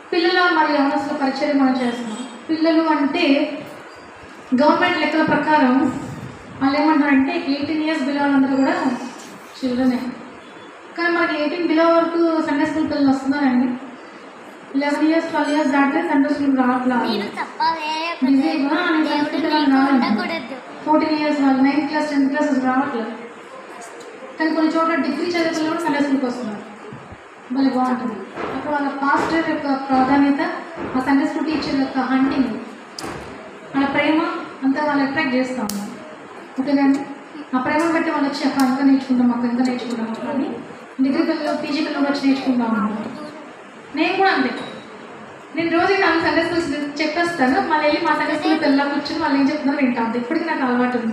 పిల్లల మరియు యవనస్తుల పరిచయం మనం చేస్తున్నాం పిల్లలు అంటే గవర్నమెంట్ లెక్కల ప్రకారం వాళ్ళు ఏమంటారంటే ఎయిటీన్ ఇయర్స్ బిలో వాళ్ళందరూ కూడా చిల్డ్రనే కానీ మనకి ఎయిటీన్ బిలో వరకు సండే స్కూల్ పిల్లలు వస్తున్నారండి లెవెన్ ఇయర్స్ ట్వెల్వ్ ఇయర్స్ దాటితే సండే స్కూల్ రావట్లా మీరు తప్ప వేరే ఒక బిజీగా నేను దేవుడు సండే మీకు రావాలి ఉండకూడదు ఫోర్టీన్ ఇయర్స్ వాళ్ళు నైన్త్ క్లాస్ టెన్త్ క్లాస్ అసలు రావట్లేదు కానీ కొన్ని చోట్ల డిగ్రీ చదివే పిల్లలు కూడా సండే స్కూల్కి వస్తున్నారు భలే బాగుంటుంది అక్కడ వాళ్ళ పాస్టర్ యొక్క ప్రాధాన్యత ఆ సండే స్కూల్ టీచర్ యొక్క హంటింగ్ వాళ్ళ ప్రేమ అంతా వాళ్ళు అట్రాక్ట్ చేస్తూ ఉన్నారు ఓకేనా అండి ఆ ప్రేమను బట్టి వాళ్ళు వచ్చి అక్క ఇంకా నేర్చుకుంటాం అక్క ఇంకా నేర్చుకుంటాం అక్క అని డిగ్రీ పిల్లలు పీజీ పిల్లలు వచ్చి నేర్చుకుంటా ఉన్నారు నేను కూడా అంతే నేను రోజు నాలుగు సండే స్కూల్స్ చెప్పేస్తాను మళ్ళీ వెళ్ళి మా సండే స్కూల్ పిల్లలు కూర్చొని వాళ్ళు ఏం చెప్తున్నారో వింటా అంతే ఇప్పటికీ నాకు అలవాటు ఉంది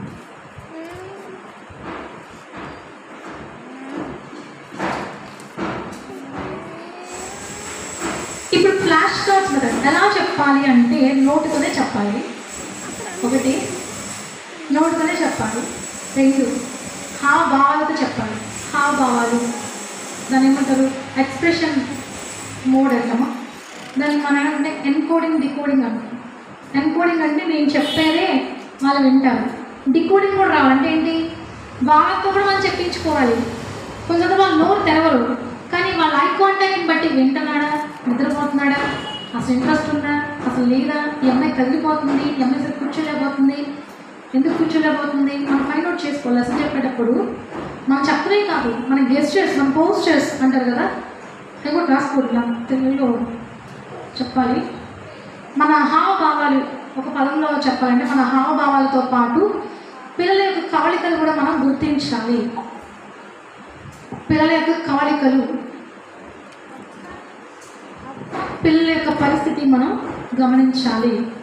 ఇప్పుడు ఫ్లాష్ కార్డ్స్ మెథడ్ ఎలా చెప్పాలి అంటే నోటుతోనే చెప్పాలి ఒకటి నోటుతోనే చెప్పాలి రెండు హావభావాలతో చెప్పాలి హావభావాలు దాని ఏమంటారు ఎక్స్ప్రెషన్ మోడ్ అంటామా దాన్ని మనం ఏమంటే ఎన్కోడింగ్ డికోడింగ్ అంటాం ఎన్కోడింగ్ అంటే నేను చెప్పేదే వాళ్ళు వింటారు డికోడింగ్ కూడా రావాలంటే ఏంటి వాళ్ళతో కూడా మనం చెప్పించుకోవాలి కొంచెం వాళ్ళు నోరు తెరవరు కానీ వాళ్ళ ఐ కాంటాక్ట్ని బట్టి వింటున్నాడా నిద్రపోతున్నాడా అసలు ఇంట్రెస్ట్ ఉందా అసలు లేదా ఈ అమ్మాయి కదిలిపోతుంది ఈ అమ్మాయి అసలు కూర్చోలేకపోతుంది ఎందుకు కూర్చోలేకపోతుంది మనం ఫైండ్ అవుట్ చేసుకోవాలి అసలు చెప్పేటప్పుడు మనం చెప్పలే కాదు మన గెస్టర్స్ మన పోస్టర్స్ అంటారు కదా అవి కూడా రాసుకోవట్లేదు తెలుగులో చెప్పాలి మన హావభావాలు ఒక పదంలో చెప్పాలంటే మన హావభావాలతో పాటు పిల్లల యొక్క కవళికలు కూడా మనం గుర్తించాలి పిల్లల యొక్క కవళికలు పిల్లల యొక్క పరిస్థితి మనం గమనించాలి